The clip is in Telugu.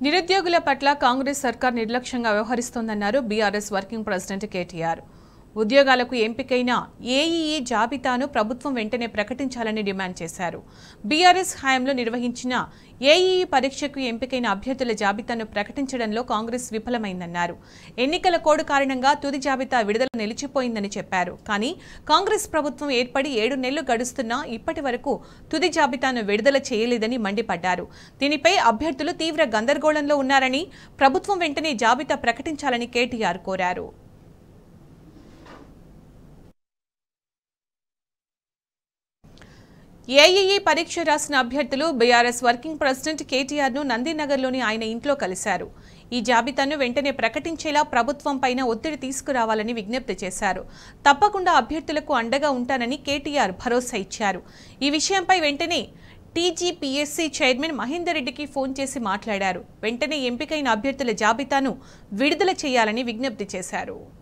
నిరుద్యోగుల పట్ల కాంగ్రెస్ సర్కార్ నిర్లక్ష్యంగా వ్యవహరిస్తోందన్నారు బీఆర్ఎస్ వర్కింగ్ ప్రెసిడెంట్ కేటీఆర్ ఉద్యోగాలకు ఎంపికైన ఏఈఈ జాబితాను ప్రభుత్వం వెంటనే ప్రకటించాలని డిమాండ్ చేశారు బీఆర్ఎస్ హయాంలో నిర్వహించిన ఏఈఈ పరీక్షకు ఎంపికైన అభ్యర్థుల జాబితాను ప్రకటించడంలో కాంగ్రెస్ విఫలమైందన్నారు ఎన్నికల కోడ్ కారణంగా తుది జాబితా విడుదల నిలిచిపోయిందని చెప్పారు కానీ కాంగ్రెస్ ప్రభుత్వం ఏర్పడి ఏడు నెలలు గడుస్తున్నా ఇప్పటి వరకు తుది జాబితాను విడుదల చేయలేదని మండిపడ్డారు దీనిపై అభ్యర్థులు తీవ్ర గందరగోళంలో ఉన్నారని ప్రభుత్వం వెంటనే జాబితా ప్రకటించాలని కేటీఆర్ కోరారు ఏఈఈ పరీక్ష రాసిన అభ్యర్థులు బీఆర్ఎస్ వర్కింగ్ ప్రెసిడెంట్ కేటీఆర్ ను నందినగర్లోని ఆయన ఇంట్లో కలిశారు ఈ జాబితాను వెంటనే ప్రకటించేలా ప్రభుత్వం పైన ఒత్తిడి తీసుకురావాలని విజ్ఞప్తి చేశారు తప్పకుండా అభ్యర్థులకు అండగా ఉంటానని కేటీఆర్ భరోసా ఇచ్చారు ఈ విషయంపై వెంటనే టీజీపీఎస్సీ చైర్మన్ మహేందర్ రెడ్డికి ఫోన్ చేసి మాట్లాడారు వెంటనే ఎంపికైన అభ్యర్థుల జాబితాను విడుదల చేయాలని విజ్ఞప్తి చేశారు